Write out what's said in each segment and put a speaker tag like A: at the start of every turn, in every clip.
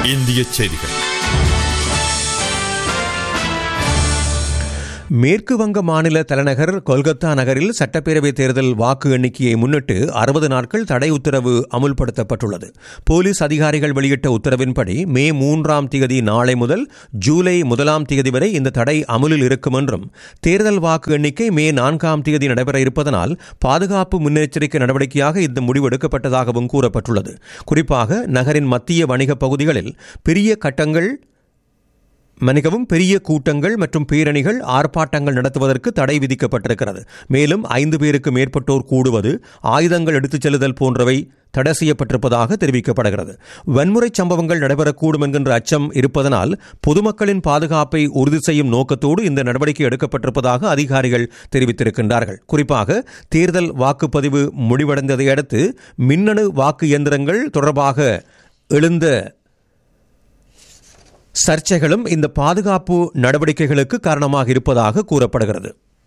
A: இந்திய செய்திகள்
B: மேற்கு வங்க மாநில தலைநகர் கொல்கத்தா நகரில் சட்டப்பேரவைத் தேர்தல் வாக்கு எண்ணிக்கையை முன்னிட்டு அறுபது நாட்கள் தடை உத்தரவு அமுல்படுத்தப்பட்டுள்ளது போலீஸ் அதிகாரிகள் வெளியிட்ட உத்தரவின்படி மே மூன்றாம் தேதி நாளை முதல் ஜூலை முதலாம் தேதி வரை இந்த தடை அமுலில் இருக்கும் என்றும் தேர்தல் வாக்கு எண்ணிக்கை மே நான்காம் தேதி நடைபெற இருப்பதனால் பாதுகாப்பு முன்னெச்சரிக்கை நடவடிக்கையாக இந்த முடிவு எடுக்கப்பட்டதாகவும் கூறப்பட்டுள்ளது குறிப்பாக நகரின் மத்திய வணிகப் பகுதிகளில் பெரிய கட்டங்கள் மன்னிக்கவும் பெரிய கூட்டங்கள் மற்றும் பேரணிகள் ஆர்ப்பாட்டங்கள் நடத்துவதற்கு தடை விதிக்கப்பட்டிருக்கிறது மேலும் ஐந்து பேருக்கு மேற்பட்டோர் கூடுவது ஆயுதங்கள் எடுத்துச் செல்லுதல் போன்றவை தடை செய்யப்பட்டிருப்பதாக தெரிவிக்கப்படுகிறது வன்முறை சம்பவங்கள் நடைபெறக்கூடும் என்கின்ற அச்சம் இருப்பதனால் பொதுமக்களின் பாதுகாப்பை உறுதி செய்யும் நோக்கத்தோடு இந்த நடவடிக்கை எடுக்கப்பட்டிருப்பதாக அதிகாரிகள் தெரிவித்திருக்கின்றார்கள் குறிப்பாக தேர்தல் வாக்குப்பதிவு முடிவடைந்ததை அடுத்து மின்னணு வாக்கு இயந்திரங்கள் தொடர்பாக எழுந்த சர்ச்சைகளும் இந்த பாதுகாப்பு நடவடிக்கைகளுக்கு காரணமாக இருப்பதாக கூறப்படுகிறது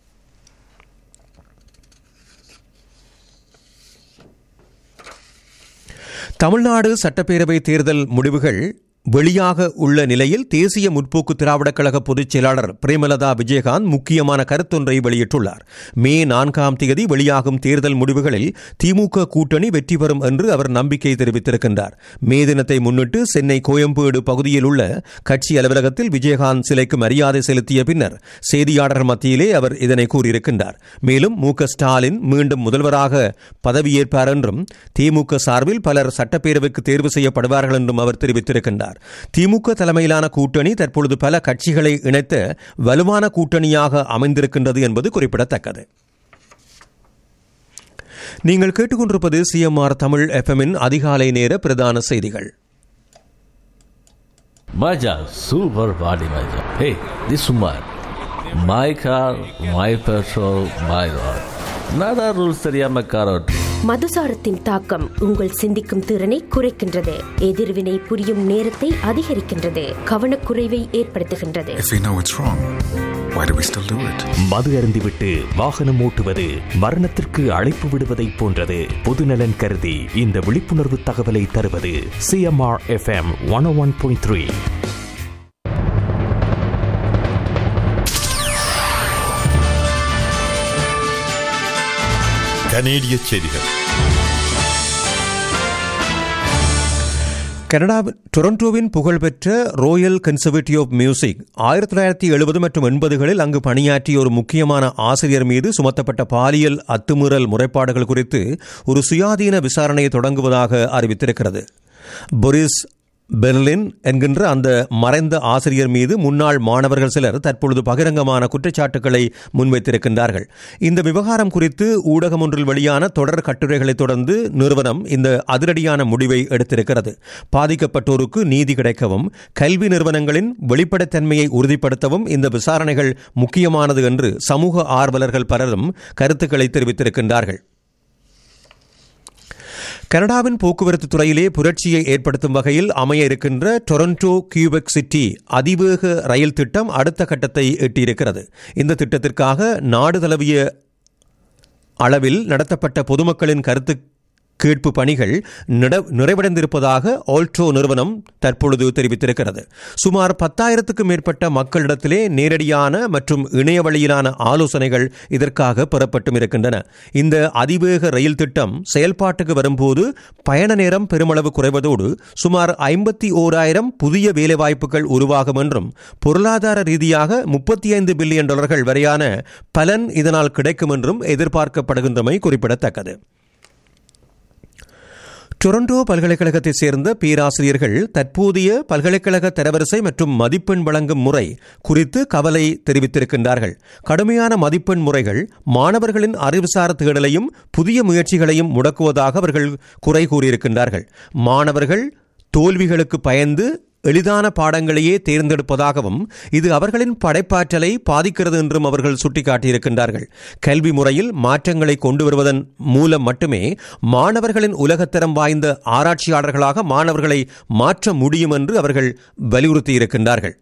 B: தமிழ்நாடு சட்டப்பேரவை தேர்தல் முடிவுகள் வெளியாக உள்ள நிலையில் தேசிய முற்போக்கு திராவிடக் கழக பொதுச் செயலாளர் பிரேமலதா விஜயகாந்த் முக்கியமான கருத்தொன்றை வெளியிட்டுள்ளார் மே நான்காம் தேதி வெளியாகும் தேர்தல் முடிவுகளில் திமுக கூட்டணி வெற்றி பெறும் என்று அவர் நம்பிக்கை தெரிவித்திருக்கின்றார் மே தினத்தை முன்னிட்டு சென்னை கோயம்பேடு பகுதியில் உள்ள கட்சி அலுவலகத்தில் விஜயகாந்த் சிலைக்கு மரியாதை செலுத்திய பின்னர் செய்தியாளர் மத்தியிலே அவர் இதனை கூறியிருக்கின்றார் மேலும் மு ஸ்டாலின் மீண்டும் முதல்வராக பதவியேற்பார் என்றும் திமுக சார்பில் பலர் சட்டப்பேரவைக்கு தேர்வு செய்யப்படுவார்கள் என்றும் அவர் தெரிவித்திருக்கின்றார் திமுக தலைமையிலான கூட்டணி தற்பொழுது பல கட்சிகளை இணைத்த வலுவான கூட்டணியாக அமைந்திருக்கின்றது என்பது குறிப்பிடத்தக்கது நீங்கள் கேட்டுக்கொண்டிருப்பது சிஎம்ஆர் தமிழ் எஃப்எம்மின் அதிகாலை நேர பிரதான செய்திகள்
C: Maja, super body Maja. Hey, this woman. My car, my petrol, my road. Nada rules தெரியாம கார் ஓட்டு
D: மதுசாரத்தின் தாக்கம் உங்கள் சிந்திக்கும் திறனை குறைக்கின்றது எதிர்வினை புரியும் நேரத்தை அதிகரிக்கின்றது கவனக்குறைவை ஏற்படுத்துகின்றது
E: If we know it's wrong, why do we still do it?
F: மது அருந்திவிட்டு வாகனம் ஓட்டுவது மரணத்திற்கு அழைப்பு விடுவதைப் போன்றது பொதுநலன் கருதி இந்த விழிப்புணர்வு தகவலை தருவது CMR FM one one point three
A: கனேடிய செய்திகள்
B: கனடா டொரண்டோவின் புகழ்பெற்ற ரோயல் கன்சர்வேட்டிவ் ஆஃப் மியூசிக் ஆயிரத்தி தொள்ளாயிரத்தி எழுபது மற்றும் எண்பதுகளில் அங்கு பணியாற்றிய ஒரு முக்கியமான ஆசிரியர் மீது சுமத்தப்பட்ட பாலியல் அத்துமீறல் முறைப்பாடுகள் குறித்து ஒரு சுயாதீன விசாரணையை தொடங்குவதாக அறிவித்திருக்கிறது பொரிஸ் பெர்லின் என்கின்ற அந்த மறைந்த ஆசிரியர் மீது முன்னாள் மாணவர்கள் சிலர் தற்பொழுது பகிரங்கமான குற்றச்சாட்டுகளை முன்வைத்திருக்கின்றார்கள் இந்த விவகாரம் குறித்து ஊடகம் ஒன்றில் வெளியான தொடர் கட்டுரைகளைத் தொடர்ந்து நிறுவனம் இந்த அதிரடியான முடிவை எடுத்திருக்கிறது பாதிக்கப்பட்டோருக்கு நீதி கிடைக்கவும் கல்வி நிறுவனங்களின் வெளிப்படைத்தன்மையை உறுதிப்படுத்தவும் இந்த விசாரணைகள் முக்கியமானது என்று சமூக ஆர்வலர்கள் பலரும் கருத்துக்களை தெரிவித்திருக்கின்றார்கள் கனடாவின் போக்குவரத்து துறையிலே புரட்சியை ஏற்படுத்தும் வகையில் அமைய இருக்கின்ற டொரண்டோ கியூபெக் சிட்டி அதிவேக ரயில் திட்டம் அடுத்த கட்டத்தை எட்டியிருக்கிறது இந்த திட்டத்திற்காக நாடு தழுவிய அளவில் நடத்தப்பட்ட பொதுமக்களின் கருத்து கேட்பு பணிகள் நிட- நிறைவடைந்திருப்பதாக ஆல்ட்ரோ நிறுவனம் தற்பொழுது தெரிவித்திருக்கிறது சுமார் பத்தாயிரத்துக்கும் மேற்பட்ட மக்களிடத்திலே நேரடியான மற்றும் இணைய வழியிலான ஆலோசனைகள் இதற்காக பெறப்பட்டும் இருக்கின்றன இந்த அதிவேக ரயில் திட்டம் செயல்பாட்டுக்கு வரும்போது பயண நேரம் பெருமளவு குறைவதோடு சுமார் ஐம்பத்தி ஓராயிரம் புதிய வேலைவாய்ப்புகள் உருவாகும் என்றும் பொருளாதார ரீதியாக முப்பத்தி ஐந்து பில்லியன் டாலர்கள் வரையான பலன் இதனால் கிடைக்கும் என்றும் எதிர்பார்க்கப்படுகின்றமை குறிப்பிடத்தக்கது டொரண்டோ பல்கலைக்கழகத்தைச் சேர்ந்த பேராசிரியர்கள் தற்போதைய பல்கலைக்கழக தரவரிசை மற்றும் மதிப்பெண் வழங்கும் முறை குறித்து கவலை தெரிவித்திருக்கின்றார்கள் கடுமையான மதிப்பெண் முறைகள் மாணவர்களின் அறிவுசார் தேடலையும் புதிய முயற்சிகளையும் முடக்குவதாக அவர்கள் குறை கூறியிருக்கின்றார்கள் மாணவர்கள் தோல்விகளுக்கு பயந்து எளிதான பாடங்களையே தேர்ந்தெடுப்பதாகவும் இது அவர்களின் படைப்பாற்றலை பாதிக்கிறது என்றும் அவர்கள் சுட்டிக்காட்டியிருக்கின்றார்கள் கல்வி முறையில் மாற்றங்களை கொண்டு வருவதன் மூலம் மட்டுமே மாணவர்களின் உலகத்தரம் வாய்ந்த ஆராய்ச்சியாளர்களாக மாணவர்களை மாற்ற முடியும் என்று அவர்கள் வலியுறுத்தியிருக்கின்றார்கள்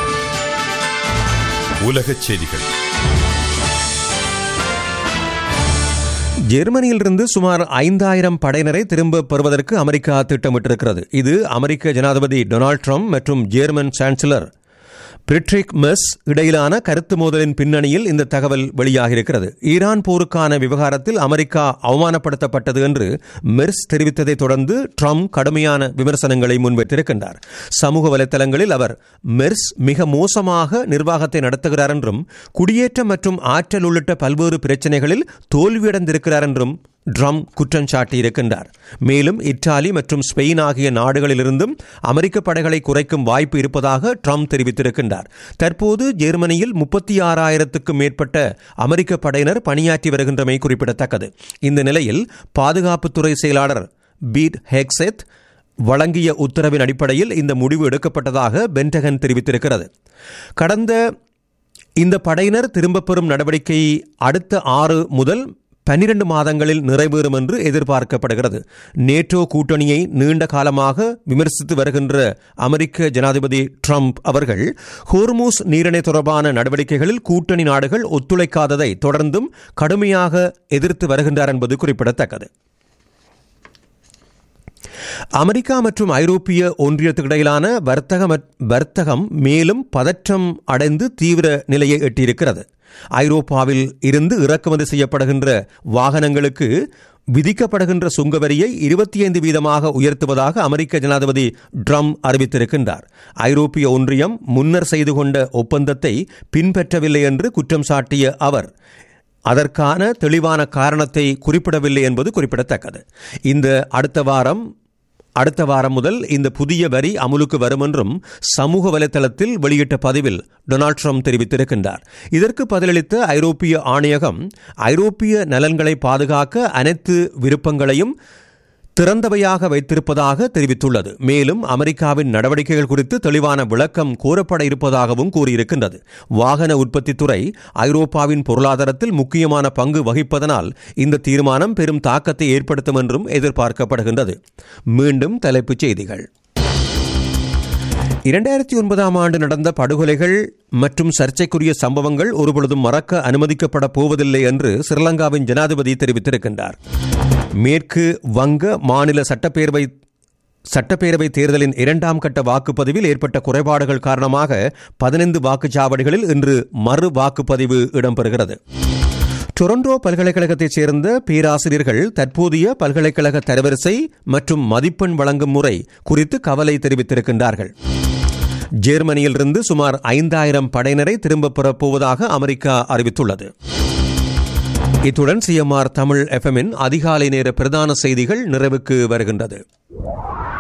A: உலகச் செய்திகள்
B: ஜெர்மனியிலிருந்து சுமார் ஐந்தாயிரம் படையினரை திரும்ப பெறுவதற்கு அமெரிக்கா திட்டமிட்டிருக்கிறது இது அமெரிக்க ஜனாதிபதி டொனால்ட் ட்ரம்ப் மற்றும் ஜெர்மன் சான்சலர் பிரிட்ரிக் மெஸ் இடையிலான கருத்து மோதலின் பின்னணியில் இந்த தகவல் வெளியாகியிருக்கிறது ஈரான் போருக்கான விவகாரத்தில் அமெரிக்கா அவமானப்படுத்தப்பட்டது என்று மெர்ஸ் தெரிவித்ததைத் தொடர்ந்து ட்ரம்ப் கடுமையான விமர்சனங்களை முன்வைத்திருக்கின்றார் சமூக வலைதளங்களில் அவர் மெர்ஸ் மிக மோசமாக நிர்வாகத்தை நடத்துகிறார் என்றும் குடியேற்றம் மற்றும் ஆற்றல் உள்ளிட்ட பல்வேறு பிரச்சனைகளில் தோல்வியடைந்திருக்கிறார் என்றும் ட்ரம் குற்றம் சாட்டியிருக்கின்றார் மேலும் இத்தாலி மற்றும் ஸ்பெயின் ஆகிய நாடுகளிலிருந்தும் அமெரிக்க படைகளை குறைக்கும் வாய்ப்பு இருப்பதாக ட்ரம்ப் தெரிவித்திருக்கின்றார் தற்போது ஜெர்மனியில் முப்பத்தி ஆறாயிரத்துக்கும் மேற்பட்ட அமெரிக்க படையினர் பணியாற்றி வருகின்றமை குறிப்பிடத்தக்கது இந்த நிலையில் பாதுகாப்புத்துறை செயலாளர் பீட் ஹெக்செத் வழங்கிய உத்தரவின் அடிப்படையில் இந்த முடிவு எடுக்கப்பட்டதாக பென்டகன் தெரிவித்திருக்கிறது கடந்த இந்த படையினர் திரும்பப் பெறும் நடவடிக்கை அடுத்த ஆறு முதல் பன்னிரண்டு மாதங்களில் நிறைவேறும் என்று எதிர்பார்க்கப்படுகிறது நேட்டோ கூட்டணியை நீண்ட காலமாக விமர்சித்து வருகின்ற அமெரிக்க ஜனாதிபதி ட்ரம்ப் அவர்கள் ஹோர்மூஸ் நீரிணை தொடர்பான நடவடிக்கைகளில் கூட்டணி நாடுகள் ஒத்துழைக்காததை தொடர்ந்தும் கடுமையாக எதிர்த்து வருகின்றார் என்பது குறிப்பிடத்தக்கது அமெரிக்கா மற்றும் ஐரோப்பிய ஒன்றியத்துக்கு இடையிலான வர்த்தக வர்த்தகம் மேலும் பதற்றம் அடைந்து தீவிர நிலையை எட்டியிருக்கிறது ஐரோப்பாவில் இருந்து இறக்குமதி செய்யப்படுகின்ற வாகனங்களுக்கு விதிக்கப்படுகின்ற சுங்கவரியை இருபத்தி ஐந்து வீதமாக உயர்த்துவதாக அமெரிக்க ஜனாதிபதி ட்ரம் அறிவித்திருக்கின்றார் ஐரோப்பிய ஒன்றியம் முன்னர் செய்து கொண்ட ஒப்பந்தத்தை பின்பற்றவில்லை என்று குற்றம் சாட்டிய அவர் அதற்கான தெளிவான காரணத்தை குறிப்பிடவில்லை என்பது குறிப்பிடத்தக்கது இந்த அடுத்த வாரம் அடுத்த வாரம் முதல் இந்த புதிய வரி அமுலுக்கு வரும் என்றும் சமூக வலைதளத்தில் வெளியிட்ட பதிவில் டொனால்ட் ட்ரம்ப் தெரிவித்திருக்கின்றார் இதற்கு பதிலளித்த ஐரோப்பிய ஆணையகம் ஐரோப்பிய நலன்களை பாதுகாக்க அனைத்து விருப்பங்களையும் திறந்தவையாக வைத்திருப்பதாக தெரிவித்துள்ளது மேலும் அமெரிக்காவின் நடவடிக்கைகள் குறித்து தெளிவான விளக்கம் கோரப்பட இருப்பதாகவும் கூறியிருக்கின்றது வாகன உற்பத்தி துறை ஐரோப்பாவின் பொருளாதாரத்தில் முக்கியமான பங்கு வகிப்பதனால் இந்த தீர்மானம் பெரும் தாக்கத்தை ஏற்படுத்தும் என்றும் எதிர்பார்க்கப்படுகின்றது மீண்டும் தலைப்புச் செய்திகள் இரண்டாயிரத்தி ஒன்பதாம் ஆண்டு நடந்த படுகொலைகள் மற்றும் சர்ச்சைக்குரிய சம்பவங்கள் ஒருபொழுதும் மறக்க அனுமதிக்கப்பட போவதில்லை என்று ஸ்ரீலங்காவின் ஜனாதிபதி தெரிவித்திருக்கின்றார் மேற்கு வங்க மாநில சட்டப்பேரவை சட்டப்பேரவை தேர்தலின் இரண்டாம் கட்ட வாக்குப்பதிவில் ஏற்பட்ட குறைபாடுகள் காரணமாக பதினைந்து வாக்குச்சாவடிகளில் இன்று மறு வாக்குப்பதிவு இடம்பெறுகிறது டொரண்டோ பல்கலைக்கழகத்தைச் சேர்ந்த பேராசிரியர்கள் தற்போதைய பல்கலைக்கழக தரவரிசை மற்றும் மதிப்பெண் வழங்கும் முறை குறித்து கவலை தெரிவித்திருக்கின்றார்கள் ஜெர்மனியிலிருந்து சுமார் ஐந்தாயிரம் படையினரை திரும்பப் பெறப் போவதாக அமெரிக்கா அறிவித்துள்ளது இத்துடன் சிஎம்ஆர் தமிழ் எஃப்எம்மின் அதிகாலை நேர பிரதான செய்திகள் நிறைவுக்கு வருகின்றது